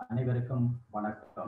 அனைவருக்கும் வணக்கம்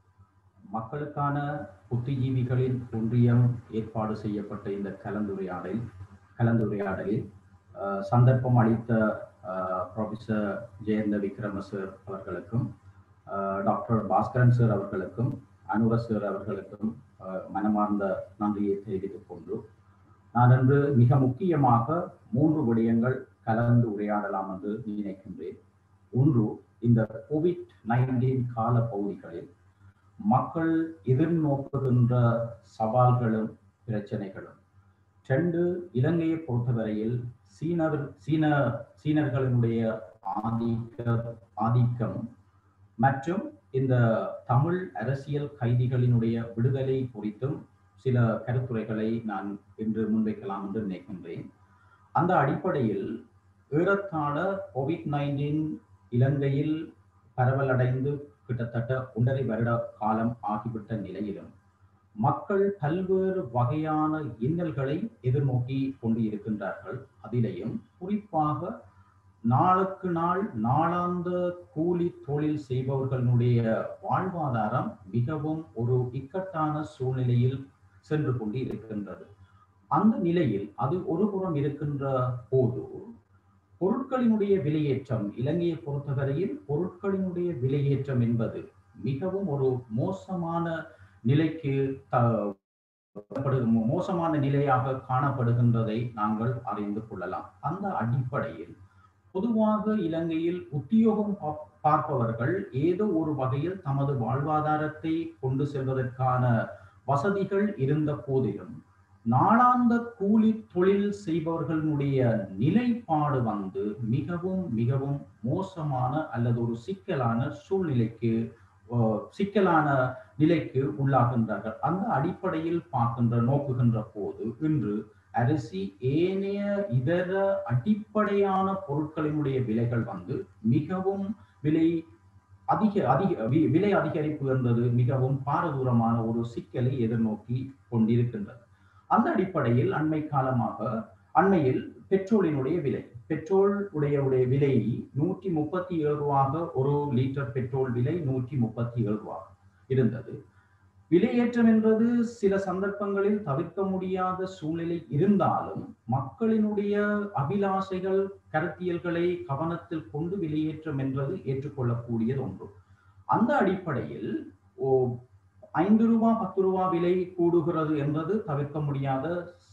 மக்களுக்கான புத்திஜீவிகளின் ஒன்றியம் ஏற்பாடு செய்யப்பட்ட இந்த கலந்துரையாடல் கலந்துரையாடலில் அஹ், சந்தர்ப்பம் அளித்த அஹ், ப்ரொஃபசர் ஜெயந்த விக்ரம சார் அவர்களுக்கும் அஹ், டாக்டர் பாஸ்கரன் சார் அவர்களுக்கும் அனுர சார் அவர்களுக்கும் அஹ், மனமார்ந்த நன்றியை தெரிவித்துக் கொண்டு நான் இன்று மிக முக்கியமாக மூன்று விடயங்கள் கலந்து உரையாடலாம் என்று நினைக்கின்றேன் ஒன்று இந்த கோவிட் நைன்டீன் கால பகுதிகளில் மக்கள் எதிர்நோக்குகின்ற சவால்களும் பிரச்சனைகளும் ரெண்டு இலங்கையை பொறுத்தவரையில் சீனவர் சீன சீனர்களினுடைய ஆதிக்க ஆதிக்கம் மற்றும் இந்த தமிழ் அரசியல் கைதிகளினுடைய விடுதலை குறித்தும் சில கருத்துரைகளை நான் இன்று முன்வைக்கலாம் என்று நினைக்கின்றேன் அந்த அடிப்படையில் ஏறத்தாழ கோவிட் நைன்டீன் இலங்கையில் பரவலடைந்து கிட்டத்தட்ட ஒன்றரை வருட காலம் ஆகிவிட்ட நிலையிலும் மக்கள் பல்வேறு வகையான இன்னல்களை எதிர்நோக்கி கொண்டு இருக்கின்றார்கள் அதிலேயும் குறிப்பாக நாளுக்கு நாள் நாளாந்த கூலி தொழில் செய்பவர்களுடைய வாழ்வாதாரம் மிகவும் ஒரு இக்கட்டான சூழ்நிலையில் சென்று கொண்டு இருக்கின்றது அந்த நிலையில் அது ஒரு புறம் இருக்கின்ற போது பொருட்களினுடைய விலையேற்றம் இலங்கையை பொறுத்தவரையில் பொருட்களினுடைய விலையேற்றம் என்பது மிகவும் ஒரு மோசமான நிலைக்கு த- படு- மோசமான நிலையாக காணப்படுகின்றதை நாங்கள் அறிந்து கொள்ளலாம் அந்த அடிப்படையில் பொதுவாக இலங்கையில் உத்தியோகம் பா- பார்ப்பவர்கள் ஏதோ ஒரு வகையில் தமது வாழ்வாதாரத்தை கொண்டு செல்வதற்கான வசதிகள் இருந்த போதிலும் நாளாந்த கூலி தொழில் செய்பவர்களுடைய நிலைப்பாடு வந்து மிகவும் மிகவும் மோசமான அல்லது ஒரு சிக்கலான சூழ்நிலைக்கு அஹ், சிக்கலான நிலைக்கு உள்ளாகின்றார்கள் அந்த அடிப்படையில் பார்க்கின்ற நோக்குகின்ற போது இன்று அரிசி ஏனைய இதர அடிப்படையான பொருட்களினுடைய விலைகள் வந்து மிகவும் விலை அதிக அதிக வி- விலை அதிகரிப்பு என்பது மிகவும் பாரதூரமான ஒரு சிக்கலை எதிர்நோக்கி கொண்டிருக்கின்றது அந்த அடிப்படையில் அண்மை காலமாக அண்மையில் பெட்ரோலினுடைய விலை பெட்ரோல் உடைய உடைய விலை நூற்றி முப்பத்தி ஏழு ரூபாக ஒரு லிட்டர் பெட்ரோல் விலை நூற்றி முப்பத்தி ஏழு ரூபாய் இருந்தது விலையேற்றம் என்பது சில சந்தர்ப்பங்களில் தவிர்க்க முடியாத சூழ்நிலை இருந்தாலும் மக்களினுடைய அபிலாஷைகள் கருத்தியல்களை கவனத்தில் கொண்டு விலையேற்றம் என்பது ஏற்றுக்கொள்ளக்கூடியது ஒன்று அந்த அடிப்படையில் ஓ ஐந்து ரூபா பத்து ரூபா விலை கூடுகிறது என்பது தவிர்க்க முடியாத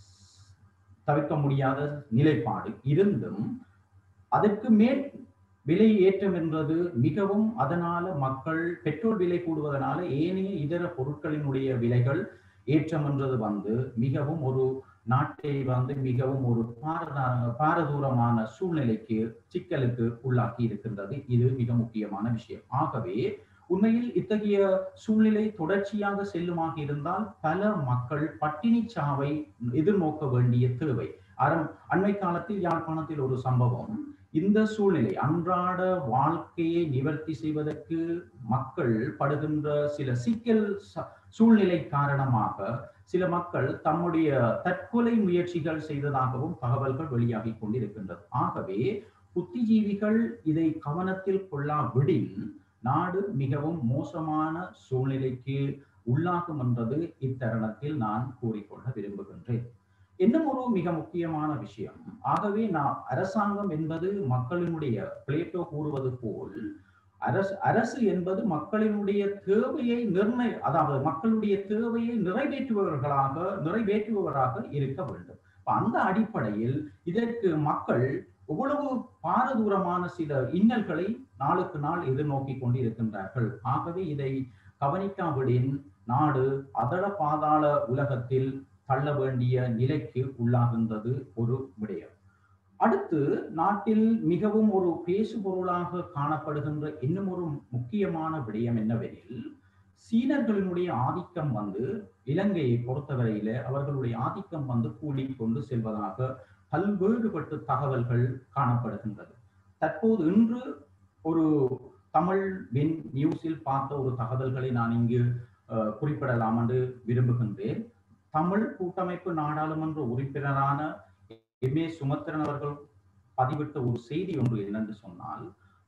தவிர்க்க முடியாத நிலைப்பாடு இருந்தும் அதற்கு மேல் விலை ஏற்றம் என்பது மிகவும் அதனால மக்கள் பெட்ரோல் விலை கூடுவதனால ஏனைய இதர பொருட்களினுடைய விலைகள் ஏற்றம் என்றது வந்து மிகவும் ஒரு நாட்டை வந்து மிகவும் ஒரு பாரத பாரதூரமான சூழ்நிலைக்கு சிக்கலுக்கு உள்ளாக்கி இருக்கின்றது இது மிக முக்கியமான விஷயம் ஆகவே உண்மையில் இத்தகைய சூழ்நிலை தொடர்ச்சியாக செல்லுமாக இருந்தால் பல மக்கள் பட்டினி சாவை எதிர்நோக்க வேண்டிய தேவை அறம் அண்மை காலத்தில் யாழ்ப்பாணத்தில் ஒரு சம்பவம் இந்த சூழ்நிலை அன்றாட வாழ்க்கையை நிவர்த்தி செய்வதற்கு மக்கள் படுகின்ற சில சிக்கல் ச- சூழ்நிலை காரணமாக சில மக்கள் தம்முடைய தற்கொலை முயற்சிகள் செய்ததாகவும் தகவல்கள் வெளியாகி கொண்டிருக்கின்றது ஆகவே புத்திஜீவிகள் இதை கவனத்தில் கொள்ளாவிடின் நாடு மிகவும் மோசமான சூழ்நிலைக்கு உள்ளாகும் என்பது இத்தருணத்தில் நான் கூறிக்கொள்ள விரும்புகின்றேன் இன்னும் ஒரு மிக முக்கியமான விஷயம் ஆகவே நான் அரசாங்கம் என்பது மக்களினுடைய பிளேட்டோ கூறுவது போல் அரசு அரசு என்பது மக்களினுடைய தேவையை நிர்ணய அதாவது மக்களுடைய தேவையை நிறைவேற்றுபவர்களாக நிறைவேற்றுபவராக இருக்க வேண்டும் அப்ப அந்த அடிப்படையில் இதற்கு மக்கள் எவ்வளவு பாரதூரமான சில இன்னல்களை நாளுக்கு நாள் எதிர்நோக்கி கொண்டிருக்கின்றார்கள் ஆகவே இதை கவனிக்காவிடின் நாடு அதள பாதாள உலகத்தில் தள்ள வேண்டிய நிலைக்கு உள்ளாகின்றது ஒரு விடயம் அடுத்து நாட்டில் மிகவும் ஒரு பேசுபொருளாக காணப்படுகின்ற இன்னும் ஒரு முக்கியமான விடயம் என்னவெனில் சீனர்களினுடைய ஆதிக்கம் வந்து இலங்கையை பொறுத்தவரையில அவர்களுடைய ஆதிக்கம் வந்து கூடிக்கொண்டு செல்வதாக பல்வேறுபட்ட தகவல்கள் காணப்படுகின்றது தற்போது இன்று ஒரு தமிழ் வின் நியூஸில் பார்த்த ஒரு தகவல்களை நான் இங்கு அஹ், குறிப்பிடலாம் என்று விரும்புகின்றேன் தமிழ் கூட்டமைப்பு நாடாளுமன்ற உறுப்பினரான எம் ஏ சுமத்திரன் அவர்கள் பதிவிட்ட ஒரு செய்தி ஒன்று என்னென்று சொன்னால்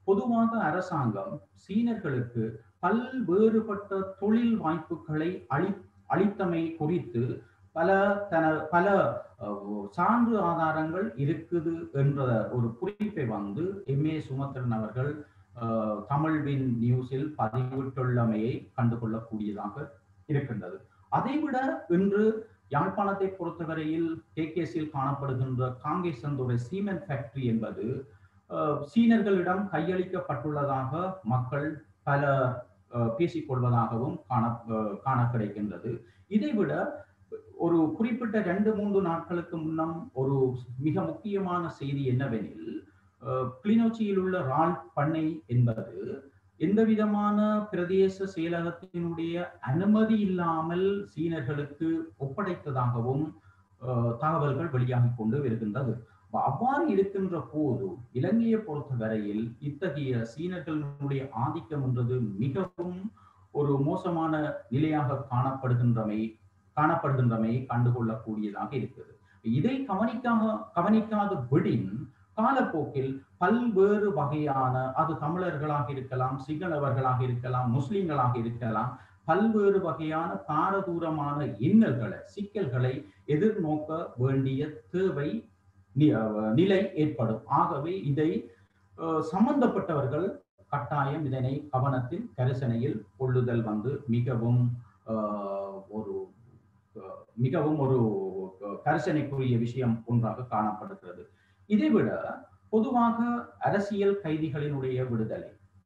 பொதுவாக அரசாங்கம் சீனர்களுக்கு பல்வேறுபட்ட தொழில் வாய்ப்புகளை அளி அளித்தமை குறித்து பல தன பல அஹ், சான்று ஆதாரங்கள் இருக்குது என்ற ஒரு குறிப்பை வந்து எம் ஏ சுமத்திரன் அவர்கள் அஹ், தமிழ்வின் நியூஸில் பதிவிட்டுள்ளமையை கண்டுகொள்ளக்கூடியதாக இருக்கின்றது அதைவிட இன்று யாழ்ப்பாணத்தை பொறுத்தவரையில் கேகேசியில் காணப்படுகின்ற காங்கேசந்துறை சீமெண்ட் ஃபேக்டரி என்பது அஹ், சீனர்களிடம் கையளிக்கப்பட்டுள்ளதாக மக்கள் பல அஹ், பேசிக்கொள்வதாகவும் காண அஹ், காண கிடைக்கின்றது இதைவிட ஒரு குறிப்பிட்ட ரெண்டு மூன்று நாட்களுக்கு முன்னம் ஒரு மிக முக்கியமான செய்தி என்னவெனில் அஹ், கிளிநொச்சியில் உள்ள ரால் பண்ணை என்பது எந்த விதமான பிரதேச செயலகத்தினுடைய அனுமதி இல்லாமல் சீனர்களுக்கு ஒப்படைத்ததாகவும் அஹ், தகவல்கள் வெளியாகி கொண்டு வருகின்றது அப்ப அவ்வாறு இருக்கின்ற போது இலங்கையை பொறுத்த வரையில் இத்தகைய சீனர்களுடைய ஆதிக்கம் என்றது மிகவும் ஒரு மோசமான நிலையாக காணப்படுகின்றமை காணப்படுகின்றமை கண்டுகொள்ளக்கூடியதாக இருக்குது இதை கவனிக்காம கவனிக்காத விடின் காலப்போக்கில் பல்வேறு வகையான அது தமிழர்களாக இருக்கலாம் சிங்களவர்களாக இருக்கலாம் முஸ்லிம்களாக இருக்கலாம் பல்வேறு வகையான பாரதூரமான இன்னல்களை சிக்கல்களை எதிர்நோக்க வேண்டிய தேவை நி- அஹ் நிலை ஏற்படும் ஆகவே இதை அஹ், சம்பந்தப்பட்டவர்கள் கட்டாயம் இதனை கவனத்தில் கரிசனையில் கொள்ளுதல் வந்து மிகவும் அஹ், ஒரு அஹ், மிகவும் ஒரு அஹ், கரிசனைக்குரிய விஷயம் ஒன்றாக காணப்படுகிறது இதைவிட பொதுவாக அரசியல் கைதிகளினுடைய விடுதலை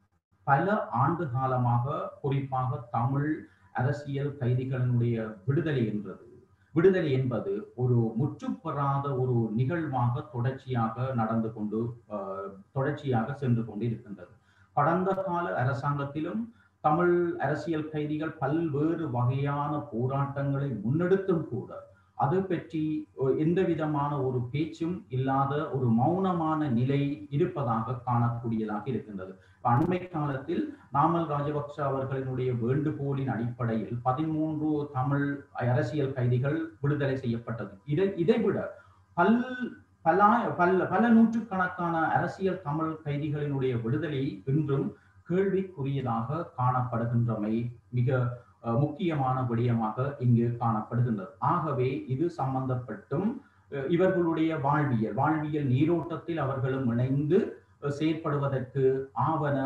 பல ஆண்டு காலமாக குறிப்பாக தமிழ் அரசியல் கைதிகளினுடைய விடுதலை என்றது விடுதலை என்பது ஒரு முற்றுப்பெறாத ஒரு நிகழ்வாக தொடர்ச்சியாக நடந்து கொண்டு அஹ், தொடர்ச்சியாக சென்று கொண்டு இருக்கின்றது கடந்த கால அரசாங்கத்திலும் தமிழ் அரசியல் கைதிகள் பல்வேறு வகையான போராட்டங்களை முன்னெடுத்தும் கூட அது பற்றி அஹ், எந்த விதமான ஒரு பேச்சும் இல்லாத ஒரு மௌனமான நிலை இருப்பதாக காணக்கூடியதாக இருக்கின்றது இப்ப அண்மை காலத்தில் நாமல் ராஜபக்ஷ அவர்களினுடைய வேண்டுகோளின் அடிப்படையில் பதிமூன்று தமிழ் அரசியல் கைதிகள் விடுதலை செய்யப்பட்டது இதை இதைவிட பல் பல பல பல நூற்றுக்கணக்கான அரசியல் தமிழ் கைதிகளினுடைய விடுதலை இன்றும் கேள்விக்குரியதாக காணப்படுகின்றமை மிக அஹ், முக்கியமான விடயமாக இங்கு காணப்படுகின்றது ஆகவே இது சம்பந்தப்பட்டும் அஹ், இவர்களுடைய வாழ்வியல் வாழ்வியல் நீரோட்டத்தில் அவர்களும் இணைந்து அஹ், செயற்படுவதற்கு ஆவண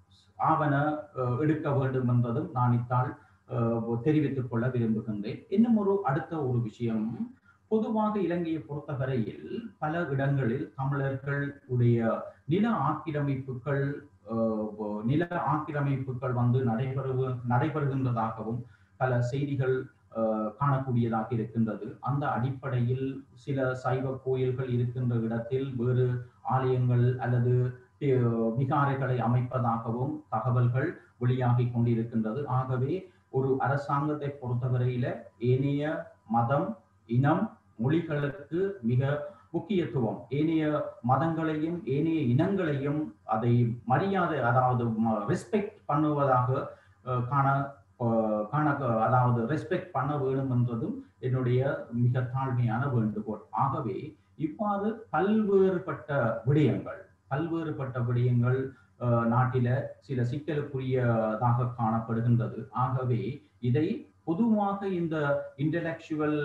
ஆவண அஹ், எடுக்க வேண்டும் என்பதும் நான் இத்தால் அஹ், தெரிவித்துக் கொள்ள விரும்புகின்றேன் இன்னும் ஒரு அடுத்த ஒரு விஷயம் பொதுவாக இலங்கையை பொறுத்தவரையில் பல இடங்களில் தமிழர்கள் உடைய நில ஆக்கிரமிப்புகள் அஹ், வ- நில ஆக்கிரமிப்புகள் வந்து நடைபெறு நடைபெறுகின்றதாகவும் பல செய்திகள் அஹ், காணக்கூடியதாக இருக்கின்றது அந்த அடிப்படையில் சில சைவ கோயில்கள் இருக்கின்ற இடத்தில் வேறு ஆலயங்கள் அல்லது அஹ், விகாரைகளை அமைப்பதாகவும் தகவல்கள் வெளியாகி கொண்டிருக்கின்றது ஆகவே ஒரு அரசாங்கத்தை பொறுத்தவரையில ஏனைய மதம் இனம் மொழிகளுக்கு மிக முக்கியத்துவம் ஏனைய மதங்களையும் ஏனைய இனங்களையும் அதை மரியாதை அதாவது ரெஸ்பெக்ட் பண்ணுவதாக அஹ், காண அஹ், காண அதாவது ரெஸ்பெக்ட் பண்ண வேண்டும் என்றதும் என்னுடைய மிக தாழ்மையான வேண்டுகோள் ஆகவே இவ்வாறு பல்வேறுபட்ட விடயங்கள் பல்வேறுபட்ட விடயங்கள் அஹ், நாட்டில சில சிக்கலுக்குரியதாக காணப்படுகின்றது ஆகவே இதை பொதுவாக இந்த இன்டலெக்சுவல்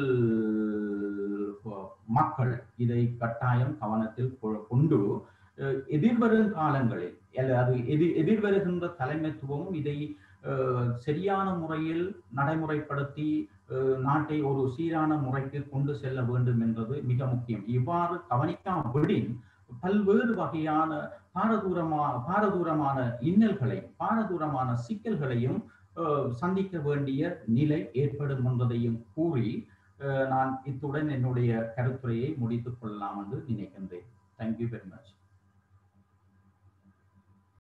மக்கள் இதை கட்டாயம் கவனத்தில் கொ- கொண்டு அஹ், எதிர்வரும் காலங்களில் அல்லது எதிர் எதிர்வருகின்ற தலைமைத்துவமும் இதை அஹ், சரியான முறையில் நடைமுறைப்படுத்தி அஹ், நாட்டை ஒரு சீரான முறைக்கு கொண்டு செல்ல வேண்டும் என்பது மிக முக்கியம் இவ்வாறு கவனிக்காவிடின் பல்வேறு வகையான பாரதூரமா பாரதூரமான இன்னல்களை பாரதூரமான சிக்கல்களையும் அஹ், சந்திக்க வேண்டிய நிலை ஏற்படும் என்பதையும் கூறி அஹ், நான் இத்துடன் என்னுடைய கருத்துரையை முடித்துக் கொள்ளலாம் என்று நினைக்கின்றேன் தேங்க்யூ வெரி மச்